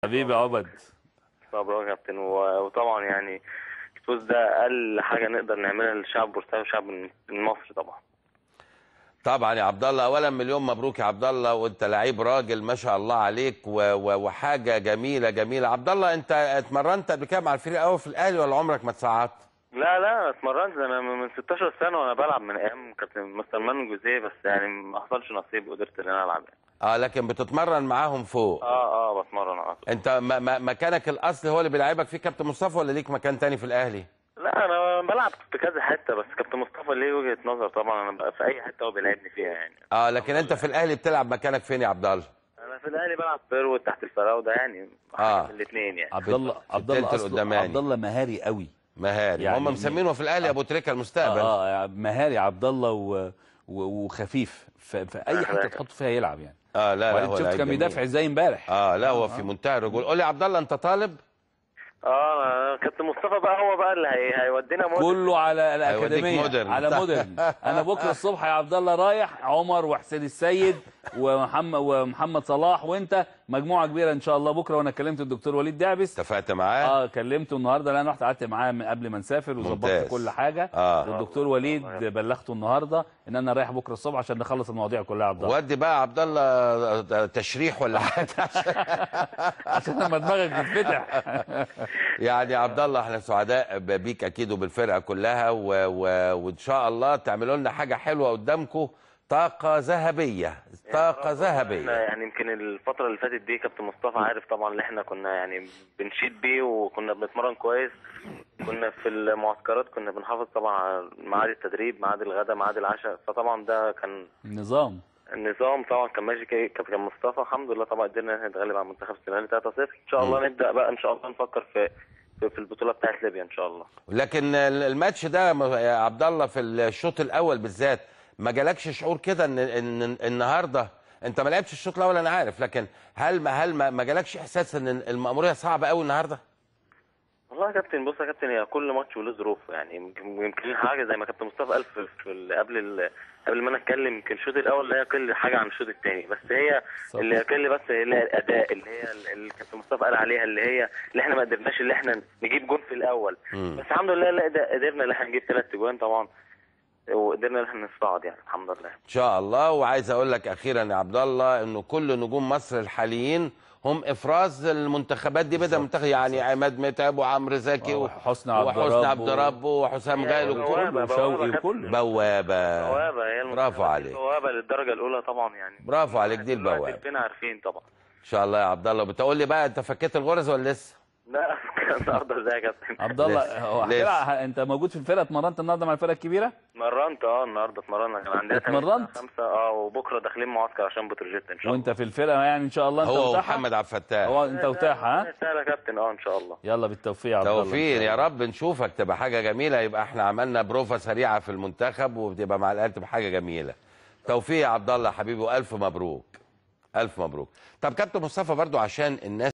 حبيبي عبد مبروك يا كابتن و- وطبعا يعني الفوز ده اقل حاجه نقدر نعملها للشعب بورسعيد والشعب المصري طبعا طبعا يا عبد الله اولا مليون مبروك يا عبد الله وانت لعيب راجل ما شاء الله عليك و... و... وحاجه جميله جميله عبد الله انت اتمرنت قبل كده مع الفريق الاول في الاهلي ولا عمرك ما اتصعدت لا لا أنا اتمرنت انا من 16 سنه وانا بلعب من ايام كابتن مستر مان جوزيه بس يعني ما حصلش نصيب وقدرت ان انا العب يعني. اه لكن بتتمرن معاهم فوق اه اه بتمرن اه انت ما... ما... مكانك الاصلي هو اللي بيلعبك فيه كابتن مصطفى ولا ليك مكان تاني في الاهلي لا انا بلعب في كذا حته بس كابتن مصطفى ليه وجهه نظر طبعا انا بقى في اي حته هو بيلعبني فيها يعني اه لكن انت في الاهلي بتلعب مكانك فين يا عبد الله انا في الاهلي بلعب فيرود تحت الفراوده يعني آه. من الاثنين يعني عبد الله في عبد الله التلت أصله- القداماني. عبد الله مهاري قوي مهاري يعني هم مسمينه في الاهلي ابو تريكه المستقبل اه اه مهاري عبد الله و... و... وخفيف ف... فاي حته تحطه فيها يلعب يعني اه لا لا وبعدين هو شفت لعيب كان جميل. بيدافع ازاي امبارح اه لا هو في منتهى الرجوله قول لي يا عبد الله انت طالب اه كابتن مصطفى بقى هو بقى اللي هي... هيودينا موديل. كله على هيوديك الاكاديميه مودرن. على مودرن انا بكره الصبح يا عبد الله رايح عمر وحسين السيد ومحمد ومحمد صلاح وانت مجموعه كبيره ان شاء الله بكره وانا كلمت الدكتور وليد دعبس اتفقت معاه اه كلمته النهارده لان رحت قعدت معاه من قبل ما نسافر ممتاز. وظبطت كل حاجه آه. والدكتور وليد بلغته النهارده ان انا رايح بكره الصبح عشان نخلص المواضيع كلها يا عبد الله ودي بقى عبد الله تشريح ولا حاجه عشان لما دماغك تتفتح يعني يا عبد الله احنا سعداء بيك اكيد وبالفرقه كلها و... و... وان شاء الله تعملوا لنا حاجه حلوه قدامكم طاقه ذهبيه طاقه احنا ذهبيه يعني يمكن الفترة اللي فاتت دي كابتن مصطفى عارف طبعا اللي احنا كنا يعني بنشيد بيه وكنا بنتمرن كويس كنا في المعسكرات كنا بنحافظ طبعا على ميعاد التدريب ميعاد الغداء ميعاد العشاء فطبعا ده كان نظام النظام طبعا كان ماشي كي- كابتن مصطفى الحمد لله طبعا قدرنا ان احنا نتغلب على منتخب السنغال 3-0 ان شاء الله نبدا بقى ان شاء الله نفكر في في, في البطولة بتاعت ليبيا ان شاء الله لكن الماتش ده يا عبد الله في الشوط الاول بالذات ما جالكش شعور كده ان ان النهارده انت ما لعبتش الشوط الاول انا عارف لكن هل هل ما ما جالكش احساس ان المأمورية صعبه قوي النهارده والله يا كابتن بص يا كابتن هي كل ماتش وله ظروف يعني يمكن يمكن حاجه زي ما كابتن مصطفى قال في, في ال- قبل ال... قبل ما انا اتكلم يمكن الشوط الاول لا يقل حاجه عن الشوط الثاني بس هي صح. اللي يقل بس هي اللي هي الاداء اللي هي ال- اللي كابتن مصطفى قال عليها اللي هي اللي احنا ما قدرناش اللي احنا نجيب جون في الاول مم. بس الحمد لله لا قد- قدرنا ان احنا نجيب ثلاث جوان طبعا وقدرنا ان احنا نصعد يعني الحمد لله ان شاء الله وعايز اقول لك اخيرا يا عبد الله انه كل نجوم مصر الحاليين هم افراز المنتخبات دي بدا منتخب يعني عماد متعب وعمرو زكي و- وحسني عبد وحسني رب عبد رب وحسام غالي وكل بوابة، وشوقي بوابة وكله بوابه بوابه هي برافو المنتخبات عليك بوابه للدرجه الاولى طبعا يعني برافو عليك دي دلوقتي البوابه كلنا عارفين طبعا ان شاء الله يا عبد الله بتقول لي بقى انت فكيت الغرز ولا لسه لا النهارده ازاي يا كابتن عبد الله لسه. هو لسه. احكي انت موجود في الفرقه اتمرنت النهارده مع الفرقه الكبيره اتمرنت اه النهارده اتمرنا كان عندنا تمرين اتمرنت؟ الساعة خمسة اه وبكره داخلين معسكر عشان بتروجيت ان شاء الله وانت في الفرقه يعني ان شاء الله انت هو وتاحة؟ ومحمد عبد الفتاح هو انت وتاح ها سهل يا كابتن اه ان شاء الله يلا بالتوفيق يا عبد الله توفيق يا رب نشوفك تبقى حاجه جميله يبقى احنا عملنا بروفه سريعه في المنتخب وبتبقى مع الاهلي تبقى حاجه جميله توفيق يا عبد الله حبيبي والف مبروك الف مبروك طب كابتن مصطفى برضو عشان الناس